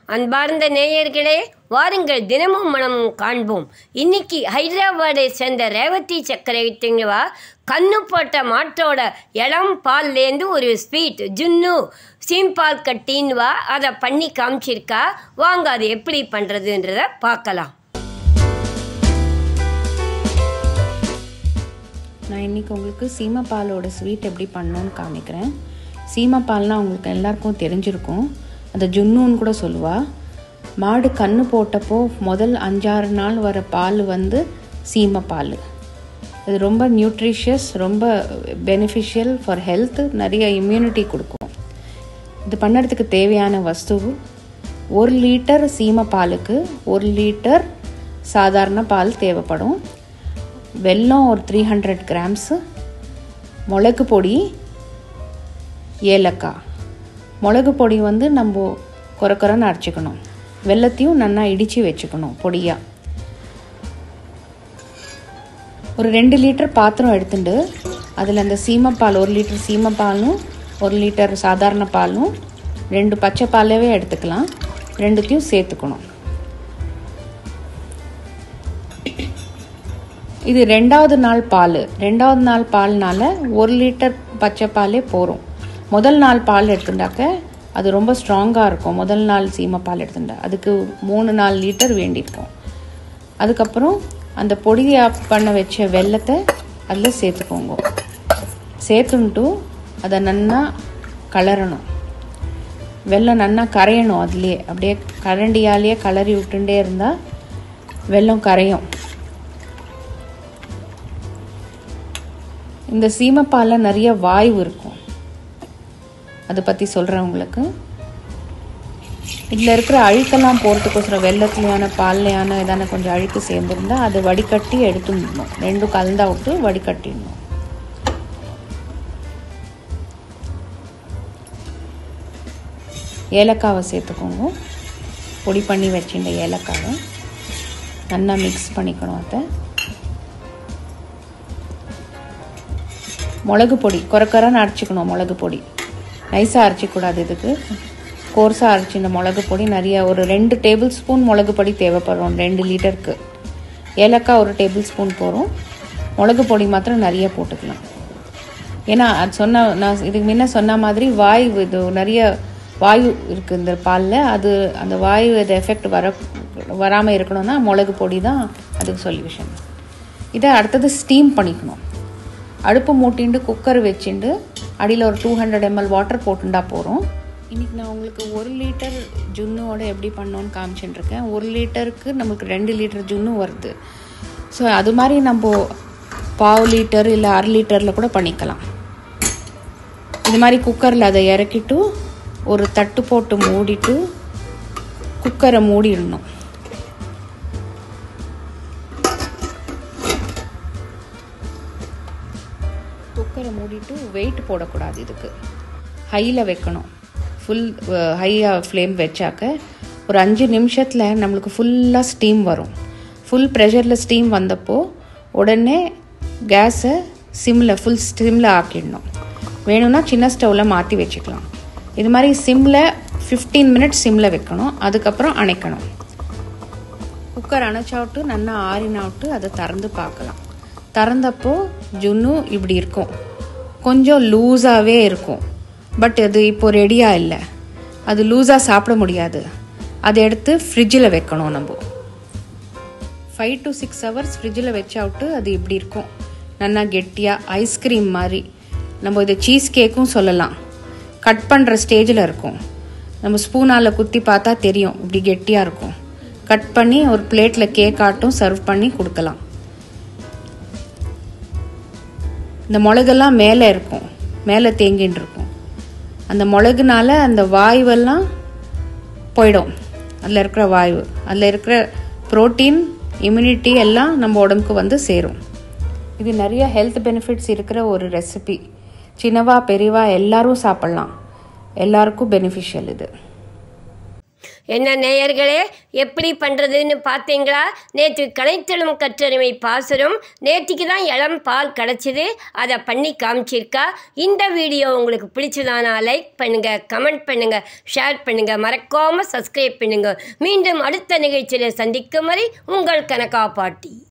அன்பார்ந்த நேயர்களே வாருங்கள் தினமும் மனமும் காண்போம் இன்னைக்கு ஹைதராபாத்தை சேர்ந்த ரேவதி சக்கரவர்த்திங்கவா கண்ணு போட்ட மாட்டோட இளம் பால்லேருந்து ஒரு ஸ்வீட் ஜுன்னு சீம்பால் கட்டின்வா அதை பண்ணி காமிச்சிருக்கா வாங்க அது எப்படி பண்ணுறதுன்றத பார்க்கலாம் நான் இன்றைக்கி உங்களுக்கு சீமப்பாலோட ஸ்வீட் எப்படி பண்ணணும்னு காமிக்கிறேன் சீமப்பால்னால் உங்களுக்கு எல்லாருக்கும் தெரிஞ்சிருக்கும் அதை ஜுன்னுன்னு கூட சொல்லுவா மாடு கண்ணு போட்டப்போ முதல் அஞ்சாறு நாள் வர பால் வந்து சீமப்பால் இது ரொம்ப நியூட்ரிஷியஸ் ரொம்ப பெனிஃபிஷியல் ஃபார் ஹெல்த் நிறைய இம்யூனிட்டி கொடுக்கும் இது பண்ணுறதுக்கு தேவையான வஸ்து ஒரு லிட்டர் சீம பாலுக்கு ஒரு லிட்டர் சாதாரண பால் தேவைப்படும் வெல்லம் ஒரு த்ரீ ஹண்ட்ரட் கிராம்ஸு மிளகு பொடி ஏலக்காய் மிளகு பொடி வந்து நம்ம குறை குறைன்னு அரைச்சிக்கணும் வெள்ளத்தையும் நல்லா இடித்து வச்சுக்கணும் பொடியாக ஒரு ரெண்டு லிட்டர் பாத்திரம் எடுத்துட்டு அதில் அந்த சீமப்பால் ஒரு லிட்டர் சீமப்பாலும் ஒரு லிட்டர் சாதாரண பாலும் ரெண்டு பச்சை பாலவே எடுத்துக்கலாம் ரெண்டுத்தையும் சேர்த்துக்கணும் இது ரெண்டாவது நாள் பால் ரெண்டாவது நாள் பால்னால ஒரு லிட்டர் பச்சை பாலே போகிறோம் முதல் நாள் பால் எடுத்துட்டாக்க அது ரொம்ப ஸ்ட்ராங்காக இருக்கும் முதல் நாள் சீமை பால் எடுத்துட்டா அதுக்கு மூணு நாலு லிட்டர் வேண்டியிருக்கும் அதுக்கப்புறம் அந்த பொடியாக பண்ண வச்ச வெள்ளத்தை அதில் சேர்த்துக்கோங்க சேர்த்துன்ட்டு அதை நன்னா கலரணும் வெள்ளம் நன்னா கரையணும் அதுலேயே அப்படியே கரண்டியாலேயே கலரி விட்டுட்டே இருந்தால் வெள்ளம் கரையும் இந்த சீமப்பாலில் நிறைய வாயு இருக்கும் அதை பற்றி சொல்கிறேன் உங்களுக்கு இதில் இருக்கிற அழுக்கெல்லாம் போகிறதுக்கோசரம் வெள்ளத்துலையான பால்லையான ஏதான கொஞ்சம் அழுக்கு சேர்ந்துருந்தா அதை வடிகட்டி எடுத்துடணும் ரெண்டும் கலந்தா விட்டு வடிகட்டிடணும் ஏலக்காவை சேர்த்துக்கோங்க பொடி பண்ணி வச்சுட்ட ஏலக்காவை நல்லா மிக்ஸ் பண்ணிக்கணும் அதை மிளகு பொடி குறைக்கறன்னு அரைச்சிக்கணும் மிளகு பொடி நைஸாக அரைச்சிக்கூடாது இதுக்கு கோர்ஸாக அரைச்சி இந்த மிளகு பொடி நிறைய ஒரு ரெண்டு டேபிள் ஸ்பூன் மிளகு பொடி தேவைப்படும் ரெண்டு லிட்டருக்கு ஏலக்காய் ஒரு டேபிள் ஸ்பூன் போகிறோம் மிளகு பொடி மாத்திரம் நிறைய போட்டுக்கலாம் ஏன்னா அது சொன்ன நான் இதுக்கு முன்ன சொன்ன மாதிரி வாயு இது நிறைய வாயு இருக்குது இந்த பாலில் அது அந்த வாயு இது எஃபெக்ட் வர வராமல் இருக்கணும்னா மிளகு பொடி தான் அதுக்கு சொல்யூஷன் இதை அடுத்தது ஸ்டீம் பண்ணிக்கணும் அடுப்பு மூட்டிண்டு குக்கர் வச்சுண்டு அடியில் ஒரு டூ ஹண்ட்ரட் எம்எல் வாட்டர் போட்டுண்டா போகிறோம் இன்றைக்கி நான் உங்களுக்கு ஒரு லிட்டர் ஜுன்னோட எப்படி பண்ணோன்னு காமிச்சுட்டுருக்கேன் ஒரு லிட்டருக்கு நம்மளுக்கு ரெண்டு லிட்டர் ஜுன்னு வருது ஸோ அது மாதிரி நம்ம பாவு லிட்டர் இல்லை அரை லிட்டரில் கூட பண்ணிக்கலாம் இது மாதிரி குக்கரில் அதை இறக்கிட்டு ஒரு தட்டு போட்டு மூடிட்டு குக்கரை மூடிடணும் குக்கரை மூடிட்டு வெயிட் போடக்கூடாது இதுக்கு ஹையில் வைக்கணும் ஃபுல் ஹையாக ஃப்ளேம் வச்சாக்க ஒரு அஞ்சு நிமிஷத்தில் நம்மளுக்கு ஃபுல்லாக ஸ்டீம் வரும் ஃபுல் ப்ரெஷரில் ஸ்டீம் வந்தப்போ உடனே கேஸை சிம்மில் ஃபுல் சிம்மில் ஆக்கிடணும் வேணும்னா சின்ன ஸ்டவ்வில் மாற்றி வச்சுக்கலாம் இது மாதிரி சிம்மில் ஃபிஃப்டீன் மினிட்ஸ் சிம்மில் வைக்கணும் அதுக்கப்புறம் அணைக்கணும் குக்கர் அணைச்சாவிட்டு நல்லா ஆறினாவிட்டு அதை திறந்து பார்க்கலாம் திறந்தப்போ ஜுன்னு இப்படி இருக்கும் கொஞ்சம் லூஸாகவே இருக்கும் பட் அது இப்போ ரெடியாக இல்லை அது லூஸாக சாப்பிட முடியாது அதை எடுத்து ஃப்ரிட்ஜில் வைக்கணும் நம்ம ஃபைவ் டு சிக்ஸ் ஹவர்ஸ் ஃப்ரிட்ஜில் வச்சாவிட்டு அது இப்படி இருக்கும் நல்லா கெட்டியாக ஐஸ்கிரீம் மாதிரி நம்ம இதை சீஸ் கேக்கும் சொல்லலாம் கட் பண்ணுற ஸ்டேஜில் இருக்கும் நம்ம ஸ்பூனால் குத்தி பார்த்தா தெரியும் இப்படி கெட்டியாக இருக்கும் கட் பண்ணி ஒரு பிளேட்டில் கேக் ஆட்டும் சர்வ் பண்ணி கொடுக்கலாம் இந்த மிளகெல்லாம் மேலே இருக்கும் மேலே தேங்கின்னு இருக்கும் அந்த மிளகுனால அந்த வாயுவெல்லாம் போயிடும் அதில் இருக்கிற வாயு அதில் இருக்கிற ப்ரோட்டீன் இம்யூனிட்டி எல்லாம் நம்ம உடம்புக்கு வந்து சேரும் இது நிறைய ஹெல்த் பெனிஃபிட்ஸ் இருக்கிற ஒரு ரெசிபி சின்னவா பெரியவா எல்லாரும் சாப்பிட்லாம் எல்லாருக்கும் பெனிஃபிஷியல் இது என்ன நேயர்களே எப்படி பண்ணுறதுன்னு பார்த்தீங்களா நேற்று கனைத்தளம் கற்றறிமை பாசுரம் நேற்றுக்கு தான் இளம் பால் கிடச்சிது அதை பண்ணி காமிச்சிருக்கா இந்த வீடியோ உங்களுக்கு பிடிச்சதானா லைக் பண்ணுங்கள் கமெண்ட் பண்ணுங்கள் ஷேர் பண்ணுங்கள் மறக்காமல் சப்ஸ்கிரைப் பண்ணுங்கள் மீண்டும் அடுத்த நிகழ்ச்சியில் சந்திக்கும் வரை உங்கள் கனகா பாட்டி